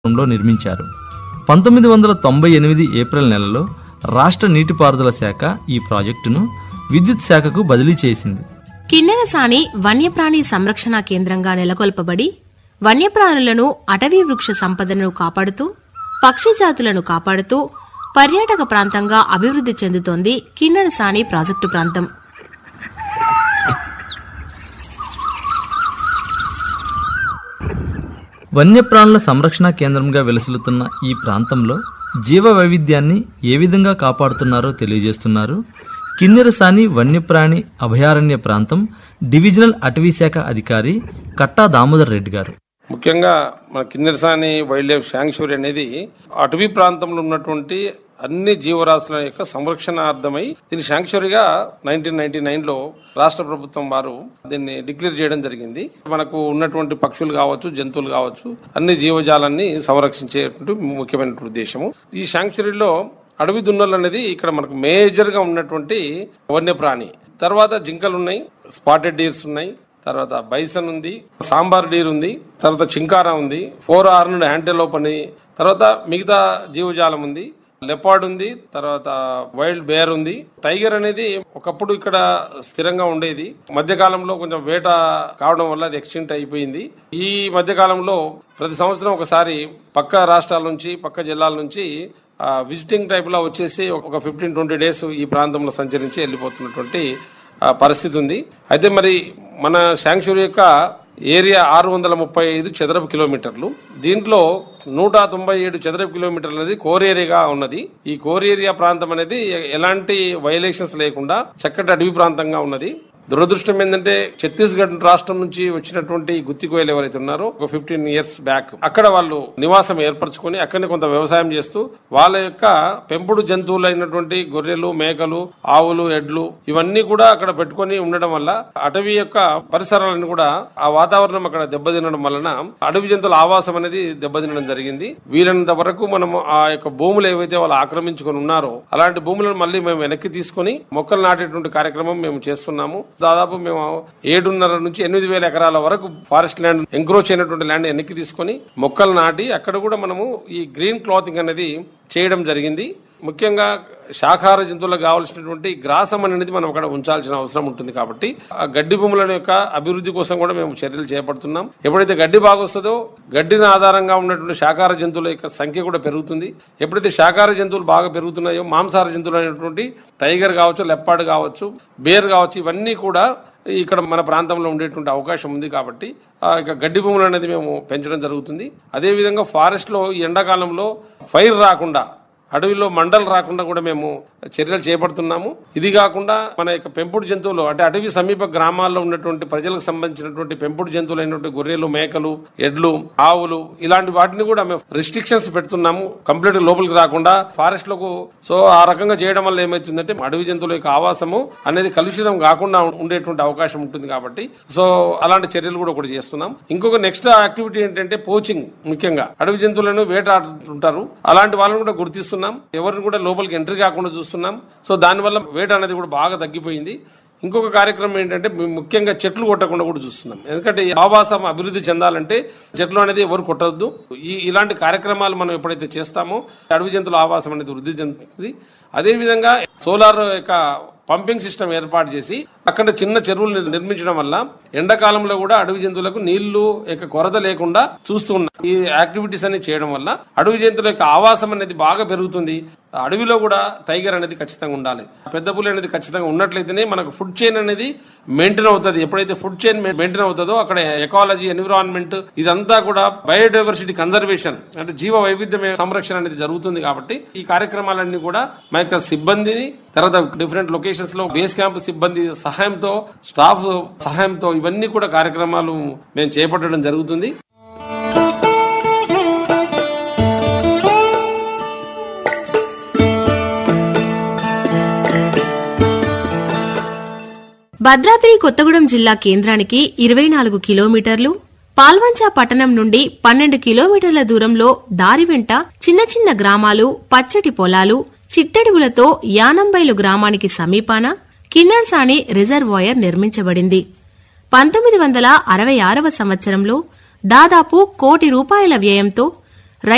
లో నిర్మించారు పంతొమ్మిది వందల తొంభై ఎనిమిది ఏప్రిల్ నెలలో రాష్ట్ర నీటిపారుదల శాఖ ఈ ప్రాజెక్టును విద్యుత్ శాఖకు బదిలీ చేసింది కిన్నెరసాని వన్యప్రాణి సంరక్షణ కేంద్రంగా నెలకొల్పబడి వన్యప్రాణులను అటవీ వృక్ష సంపదను కాపాడుతూ పక్షి జాతులను కాపాడుతూ పర్యాటక ప్రాంతంగా అభివృద్ధి చెందుతోంది కిన్నెరసాని ప్రాజెక్టు ప్రాంతం వన్యప్రాణుల సంరక్షణ కేంద్రంగా వెలసిల్లుతున్న ఈ ప్రాంతంలో జీవ వైవిధ్యాన్ని ఏ విధంగా కాపాడుతున్నారో తెలియజేస్తున్నారు కిన్నెరసాని వన్యప్రాణి అభయారణ్య ప్రాంతం డివిజనల్ అటవీ శాఖ అధికారి కట్టా దామోదర్ రెడ్డి గారు ముఖ్యంగా మన కిన్నెరసాని వైల్డ్ లైఫ్ శాంక్చురీ అనేది అటవీ ప్రాంతంలో ఉన్నటువంటి అన్ని జీవరాశుల యొక్క సంరక్షణార్థమై దీని శాంక్చురీగా నైన్టీన్ నైన్టీ నైన్ లో రాష్ట్ర ప్రభుత్వం వారు దీన్ని డిక్లేర్ చేయడం జరిగింది మనకు ఉన్నటువంటి పక్షులు కావచ్చు జంతువులు కావచ్చు అన్ని జీవజాలాన్ని సంరక్షించేటువంటి ముఖ్యమైనటువంటి ఉద్దేశము ఈ శాంక్చురీలో అడవి దున్నలు అనేది ఇక్కడ మనకు మేజర్ గా ఉన్నటువంటి వన్యప్రాణి తర్వాత జింకలు ఉన్నాయి స్పాటెడ్ డీర్స్ ఉన్నాయి తర్వాత బైసన్ ఉంది సాంబార్ డీర్ ఉంది తర్వాత చింకారా ఉంది ఫోర్ ఆర్నడ్ హ్యాంటెలోప్ అని తర్వాత మిగతా జీవజాలం ఉంది లెపార్డ్ ఉంది తర్వాత వైల్డ్ బేర్ ఉంది టైగర్ అనేది ఒకప్పుడు ఇక్కడ స్థిరంగా ఉండేది మధ్యకాలంలో కొంచెం వేట కావడం వల్ల అది ఎక్స్టింక్ట్ అయిపోయింది ఈ మధ్యకాలంలో ప్రతి సంవత్సరం ఒకసారి పక్క రాష్ట్రాల నుంచి పక్క జిల్లాల నుంచి విజిటింగ్ టైప్ లో వచ్చేసి ఒక ఫిఫ్టీన్ ట్వంటీ డేస్ ఈ ప్రాంతంలో సంచరించి వెళ్ళిపోతున్నటువంటి ఆ, పరిస్థితి ఉంది అయితే మరి మన శాంక్చురీ యొక్క ఏరియా ఆరు వందల ముప్పై ఐదు చదరపు కిలోమీటర్లు దీంట్లో నూట తొంభై ఏడు చదరపు కిలోమీటర్లు అనేది కోర్ ఏరియాగా ఉన్నది ఈ కోర్ ఏరియా ప్రాంతం అనేది ఎ- ఎలాంటి వైలేషన్స్ లేకుండా చక్కటి అడవి ప్రాంతంగా ఉన్నది దురదృష్టం ఏంటంటే ఛత్తీస్గఢ్ రాష్ట్రం నుంచి వచ్చినటువంటి గుత్తి కోయలు ఎవరైతే ఉన్నారో ఒక ఫిఫ్టీన్ ఇయర్స్ బ్యాక్ అక్కడ వాళ్ళు నివాసం ఏర్పరచుకొని అక్కడనే కొంత వ్యవసాయం చేస్తూ వాళ్ళ యొక్క పెంపుడు జంతువులు అయినటువంటి గొర్రెలు మేకలు ఆవులు ఎడ్లు ఇవన్నీ కూడా అక్కడ పెట్టుకొని ఉండడం వల్ల అటవీ యొక్క పరిసరాలను కూడా ఆ వాతావరణం అక్కడ దెబ్బతినడం వలన అడవి జంతువుల ఆవాసం అనేది దెబ్బతినడం జరిగింది వీలైనంత వరకు మనము ఆ యొక్క భూములు ఏవైతే వాళ్ళు ఆక్రమించుకొని ఉన్నారో అలాంటి భూములను మళ్ళీ మేము వెనక్కి తీసుకొని మొక్కలు నాటేటువంటి కార్యక్రమం మేము చేస్తున్నాము దాదాపు మేము ఏడున్నర నుంచి ఎనిమిది వేల ఎకరాల వరకు ఫారెస్ట్ ల్యాండ్ ఎంక్రోచ్ అయినటువంటి ల్యాండ్ వెనక్కి తీసుకొని మొక్కలు నాటి అక్కడ కూడా మనము ఈ గ్రీన్ క్లాతింగ్ అనేది చేయడం జరిగింది ముఖ్యంగా శాకాహార జంతువులకు కావాల్సినటువంటి గ్రాసం అనేది మనం అక్కడ ఉంచాల్సిన అవసరం ఉంటుంది కాబట్టి ఆ గడ్డి భూముల యొక్క అభివృద్ధి కోసం కూడా మేము చర్యలు చేపడుతున్నాం ఎప్పుడైతే గడ్డి బాగా వస్తుందో గడ్డిని ఆధారంగా ఉన్నటువంటి శాకాహార జంతువుల యొక్క సంఖ్య కూడా పెరుగుతుంది ఎప్పుడైతే శాకాహార జంతువులు బాగా పెరుగుతున్నాయో మాంసాహార జంతువులు అయినటువంటి టైగర్ కావచ్చు లెప్పాడ్ కావచ్చు బేర్ కావచ్చు ఇవన్నీ కూడా ఇక్కడ మన ప్రాంతంలో ఉండేటువంటి అవకాశం ఉంది కాబట్టి ఆ యొక్క గడ్డి భూములు అనేది మేము పెంచడం జరుగుతుంది అదేవిధంగా ఫారెస్ట్లో ఈ ఎండాకాలంలో ఫైర్ రాకుండా అడవిలో మండలు రాకుండా కూడా మేము చర్యలు చేపడుతున్నాము ఇది కాకుండా మన యొక్క పెంపుడు జంతువులు అంటే అటవీ సమీప గ్రామాల్లో ఉన్నటువంటి ప్రజలకు సంబంధించినటువంటి పెంపుడు జంతువులు అయినటువంటి గొర్రెలు మేకలు ఎడ్లు ఆవులు ఇలాంటి వాటిని కూడా మేము రిస్ట్రిక్షన్స్ పెడుతున్నాము కంప్లీట్ లోపలికి రాకుండా ఫారెస్ట్ లకు సో ఆ రకంగా చేయడం వల్ల ఏమైతుందంటే అడవి జంతువుల యొక్క ఆవాసము అనేది కలుషితం కాకుండా ఉండేటువంటి అవకాశం ఉంటుంది కాబట్టి సో అలాంటి చర్యలు కూడా ఒకటి చేస్తున్నాం ఇంకొక నెక్స్ట్ యాక్టివిటీ ఏంటంటే పోచింగ్ ముఖ్యంగా అడవి జంతువులను వేటాడుతుంటారు అలాంటి వాళ్ళని కూడా గుర్తిస్తున్నాం ఎవరిని కూడా లోపలికి ఎంట్రీ కాకుండా చూస్తున్నాం సో దానివల్ల వేట అనేది కూడా బాగా తగ్గిపోయింది ఇంకొక కార్యక్రమం ఏంటంటే మేము ముఖ్యంగా చెట్లు కొట్టకుండా కూడా చూస్తున్నాం ఎందుకంటే ఈ ఆవాసం అభివృద్ధి చెందాలంటే చెట్లు అనేది ఎవరు కొట్టద్దు ఈ ఇలాంటి కార్యక్రమాలు మనం ఎప్పుడైతే చేస్తామో అడవి జంతువుల ఆవాసం అనేది వృద్ధి చెందుతుంది అదేవిధంగా సోలార్ యొక్క పంపింగ్ సిస్టమ్ ఏర్పాటు చేసి అక్కడ చిన్న చెరువులు నిర్మించడం వల్ల ఎండాకాలంలో కూడా అడవి జంతువులకు నీళ్లు యొక్క కొరత లేకుండా చూస్తూ ఉన్నాం ఈ యాక్టివిటీస్ అన్ని చేయడం వల్ల అడవి జంతువుల యొక్క ఆవాసం అనేది బాగా పెరుగుతుంది అడవిలో కూడా టైగర్ అనేది ఖచ్చితంగా ఉండాలి పెద్ద పులి అనేది ఖచ్చితంగా ఉన్నట్లయితేనే మనకు ఫుడ్ చైన్ అనేది మెయింటైన్ అవుతుంది ఎప్పుడైతే ఫుడ్ చైన్ మెయింటైన్ అవుతుందో అక్కడ ఎకాలజీ ఎన్విరాన్మెంట్ ఇదంతా కూడా బయోడైవర్సిటీ కన్జర్వేషన్ అంటే జీవ వైవిధ్యం సంరక్షణ అనేది జరుగుతుంది కాబట్టి ఈ కార్యక్రమాలన్నీ కూడా మా యొక్క సిబ్బందిని తర్వాత డిఫరెంట్ లొకేషన్స్ లో బేస్ క్యాంప్ సిబ్బంది సహాయంతో స్టాఫ్ సహాయంతో ఇవన్నీ కూడా కార్యక్రమాలు మేము చేపట్టడం జరుగుతుంది భద్రాద్రి కొత్తగూడెం జిల్లా కేంద్రానికి ఇరవై నాలుగు కిలోమీటర్లు పాల్వంచ పట్టణం నుండి పన్నెండు కిలోమీటర్ల దూరంలో దారి వెంట చిన్న చిన్న గ్రామాలు పచ్చటి పొలాలు చిట్టడివులతో యానంబైలు గ్రామానికి సమీపాన కిన్నర్సాని రిజర్వాయర్ నిర్మించబడింది పంతొమ్మిది వందల అరవై ఆరవ సంవత్సరంలో దాదాపు కోటి రూపాయల వ్యయంతో